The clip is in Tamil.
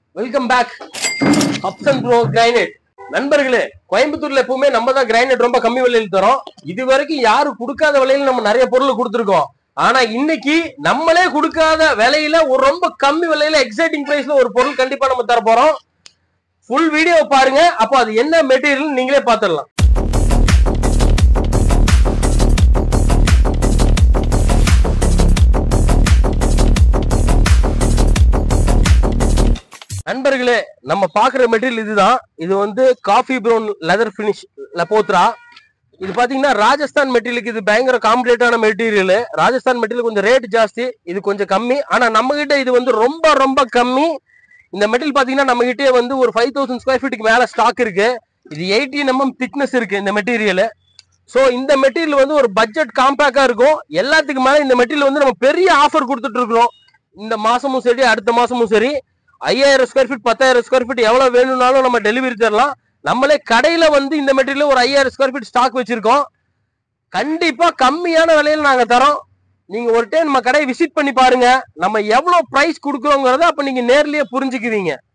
வெல்கம் பேக் அப்சன் ப்ரோ கிரைனேட் நண்பர்களே கோயம்புத்தூர்ல எப்பவுமே நம்ம தான் கிரைனேட் ரொம்ப கம்மி விலையில தரோம் இது வரைக்கும் யாரும் கொடுக்காத விலையில நம்ம நிறைய பொருள் கொடுத்துருக்கோம் ஆனா இன்னைக்கு நம்மளே கொடுக்காத விலையில ஒரு ரொம்ப கம்மி விலையில எக்ஸைட்டிங் பிரைஸ்ல ஒரு பொருள் கண்டிப்பா நம்ம தர போறோம் ஃபுல் வீடியோ பாருங்க அப்போ அது என்ன மெட்டீரியல் நீங்களே பாத்துடலாம் நண்பர்களே நம்ம பாக்குற மெட்டீரியல் இதுதான் இது வந்து காஃபி ப்ரௌன் லெதர் ஃபினிஷ் லப்போத்ரா இது பாத்தீங்கன்னா ராஜஸ்தான் மெட்டீரியலுக்கு இது பயங்கர காம்படேட்டான மெட்டீரியல் ராஜஸ்தான் மெட்டீரியல் கொஞ்சம் ரேட் ஜாஸ்தி இது கொஞ்சம் கம்மி ஆனா நம்ம கிட்ட இது வந்து ரொம்ப ரொம்ப கம்மி இந்த மெட்டீரியல் பாத்தீங்கன்னா நம்ம கிட்டே வந்து ஒரு ஃபைவ் தௌசண்ட் ஸ்கொயர் ஃபீட்டுக்கு மேல ஸ்டாக் இருக்கு இது எயிட்டீன் எம்எம் திக்னஸ் இருக்கு இந்த மெட்டீரியல் ஸோ இந்த மெட்டீரியல் வந்து ஒரு பட்ஜெட் காம்பேக்டா இருக்கும் எல்லாத்துக்கு மேல இந்த மெட்டீரியல் வந்து நம்ம பெரிய ஆஃபர் கொடுத்துட்டு இருக்கிறோம் இந்த மாசமும் சரி அடுத்த மாசமும் சரி ஐயாயிரம் ஸ்கொயர் ஃபீட் பத்தாயிரம் ஸ்கொயர் ஃபீட் எவ்வளவு வேணும்னாலும் நம்ம டெலிவரி தரலாம் நம்மளே கடையில வந்து இந்த மெட்டீரியல் ஒரு ஐயாயிரம் ஸ்கொயர் ஃபீட் ஸ்டாக் வச்சிருக்கோம் கண்டிப்பா கம்மியான விலையில நாங்க தரோம் நீங்க ஒரு டைம் நம்ம கடையை விசிட் பண்ணி பாருங்க நம்ம எவ்வளவு பிரைஸ் கொடுக்குறோங்கிறத அப்ப நீங்க நேர்லயே புரிஞ்சுக்குவீங்க